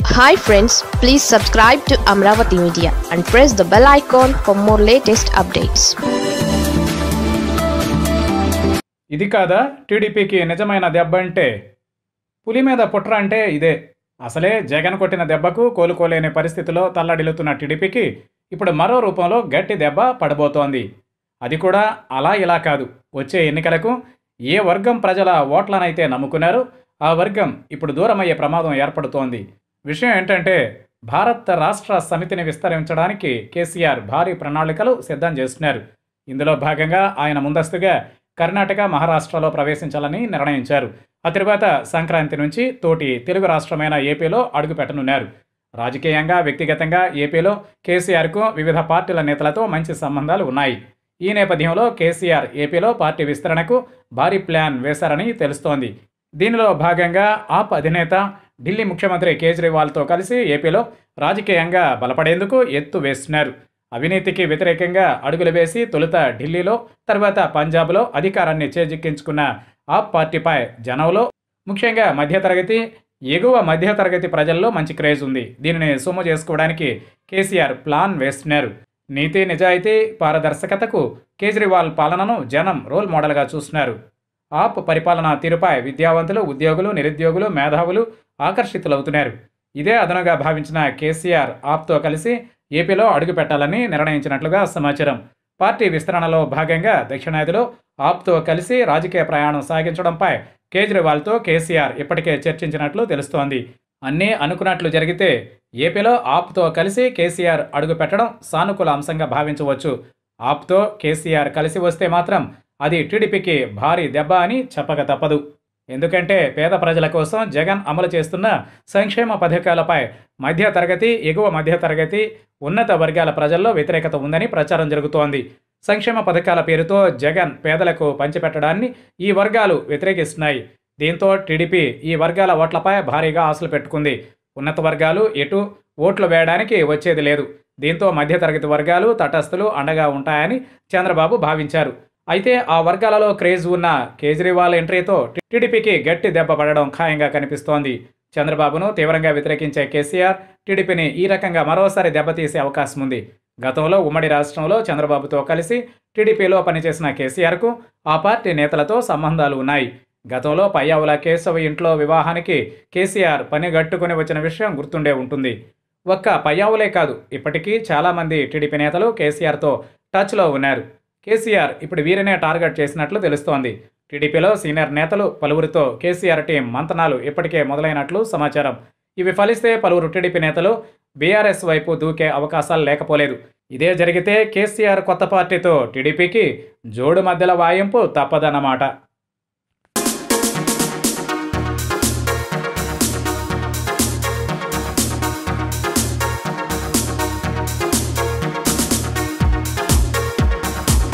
hi friends please subscribe to Amaravati media and press the bell icon for more latest updates ఇది కాదా టీడీపీకి నిజమైన దెబ్బ అంటే పులి మీద పుట్ర అంటే ఇదే అసలే జగన్ కొట్టిన దెబ్బకు కోలుకోలేని పరిస్థితిలో తల్లడిల్లుతున్న టీడీపీకి ఇప్పుడు మరో రూపంలో గట్టి దెబ్బ పడబోతోంది అది కూడా అలా ఇలా కాదు వచ్చే ఎన్నికలకు ఏ వర్గం ప్రజల ఓట్లనైతే నమ్ముకున్నారో ఆ వర్గం ఇప్పుడు దూరమయ్యే ప్రమాదం ఏర్పడుతోంది విషయం ఏంటంటే భారత్ రాష్ట్ర సమితిని విస్తరించడానికి కేసీఆర్ భారీ ప్రణాళికలు సిద్ధం చేస్తున్నారు ఇందులో భాగంగా ఆయన ముందస్తుగా కర్ణాటక మహారాష్ట్రలో ప్రవేశించాలని నిర్ణయించారు ఆ తరువాత సంక్రాంతి నుంచి తోటి తెలుగు రాష్ట్రమైన ఏపీలో అడుగుపెట్టనున్నారు రాజకీయంగా వ్యక్తిగతంగా ఏపీలో కేసీఆర్కు వివిధ పార్టీల నేతలతో మంచి సంబంధాలు ఉన్నాయి ఈ నేపథ్యంలో కేసీఆర్ ఏపీలో పార్టీ విస్తరణకు భారీ ప్లాన్ వేశారని తెలుస్తోంది దీనిలో భాగంగా ఆప్ అధినేత ఢిల్లీ ముఖ్యమంత్రి కేజ్రీవాల్తో కలిసి ఏపీలో రాజకీయంగా బలపడేందుకు ఎత్తు వేస్తున్నారు అవినీతికి వ్యతిరేకంగా అడుగులు వేసి తొలుత ఢిల్లీలో తర్వాత పంజాబ్లో అధికారాన్ని చేజిక్కించుకున్న ఆప్ పార్టీపై జనంలో ముఖ్యంగా మధ్యతరగతి ఎగువ మధ్యతరగతి ప్రజల్లో మంచి క్రేజ్ ఉంది దీనిని సొమ్ము చేసుకోవడానికి కేసీఆర్ ప్లాన్ వేస్తున్నారు నీతి నిజాయితీ పారదర్శకతకు కేజ్రీవాల్ పాలనను జనం రోల్ మోడల్గా చూస్తున్నారు ఆప్ పరిపాలనా తీరుపై విద్యావంతులు ఉద్యోగులు నిరుద్యోగులు మేధావులు ఆకర్షితులవుతున్నారు ఇదే అదనుగా భావించిన కేసీఆర్ ఆప్తో కలిసి ఏపీలో అడుగుపెట్టాలని నిర్ణయించినట్లుగా సమాచారం పార్టీ విస్తరణలో భాగంగా దక్షిణాదిలో ఆప్తో కలిసి రాజకీయ ప్రయాణం సాగించడంపై కేజ్రీవాల్తో కేసీఆర్ ఇప్పటికే చర్చించినట్లు తెలుస్తోంది అన్నీ అనుకున్నట్లు జరిగితే ఏపీలో ఆప్తో కలిసి కేసీఆర్ అడుగుపెట్టడం సానుకూల అంశంగా భావించవచ్చు ఆప్తో కేసీఆర్ కలిసి వస్తే మాత్రం అది టీడీపీకి భారీ దెబ్బ అని చెప్పక తప్పదు ఎందుకంటే పేద ప్రజల కోసం జగన్ అమలు చేస్తున్న సంక్షేమ పథకాలపై మధ్య తరగతి ఎగువ మధ్య తరగతి ఉన్నత వర్గాల ప్రజల్లో వ్యతిరేకత ఉందని ప్రచారం జరుగుతోంది సంక్షేమ పథకాల పేరుతో జగన్ పేదలకు పంచిపెట్టడాన్ని ఈ వర్గాలు వ్యతిరేకిస్తున్నాయి దీంతో టీడీపీ ఈ వర్గాల ఓట్లపై భారీగా ఆశలు పెట్టుకుంది ఉన్నత వర్గాలు ఎటు ఓట్లు వేయడానికి వచ్చేది లేదు దీంతో మధ్యతరగతి వర్గాలు తటస్థులు అండగా ఉంటాయని చంద్రబాబు భావించారు అయితే ఆ వర్గాలలో క్రేజ్ ఉన్న కేజ్రీవాల్ ఎంట్రీతో టీడీపీకి గట్టి దెబ్బ పడడం ఖాయంగా కనిపిస్తోంది చంద్రబాబును తీవ్రంగా వ్యతిరేకించే కేసీఆర్ టీడీపీని ఈ రకంగా మరోసారి దెబ్బతీసే అవకాశం ఉంది గతంలో ఉమ్మడి రాష్ట్రంలో చంద్రబాబుతో కలిసి టీడీపీలో పనిచేసిన కేసీఆర్కు ఆ పార్టీ నేతలతో సంబంధాలు ఉన్నాయి గతంలో పయ్యావుల కేశవ ఇంట్లో వివాహానికి కేసీఆర్ పని గట్టుకుని వచ్చిన విషయం గుర్తుండే ఉంటుంది ఒక్క పయ్యావులే కాదు ఇప్పటికీ చాలామంది టీడీపీ నేతలు కేసీఆర్తో టచ్లో ఉన్నారు కేసీఆర్ ఇప్పుడు వీరినే టార్గెట్ చేసినట్లు తెలుస్తోంది టీడీపీలో సీనియర్ నేతలు పలువురితో కేసీఆర్ టీం మంతనాలు ఇప్పటికే మొదలైనట్లు సమాచారం ఇవి ఫలిస్తే పలువురు టీడీపీ నేతలు బీఆర్ఎస్ వైపు దూకే అవకాశాలు లేకపోలేదు ఇదే జరిగితే కేసీఆర్ కొత్త పార్టీతో టీడీపీకి జోడు మధ్యల వాయింపు తప్పదన్నమాట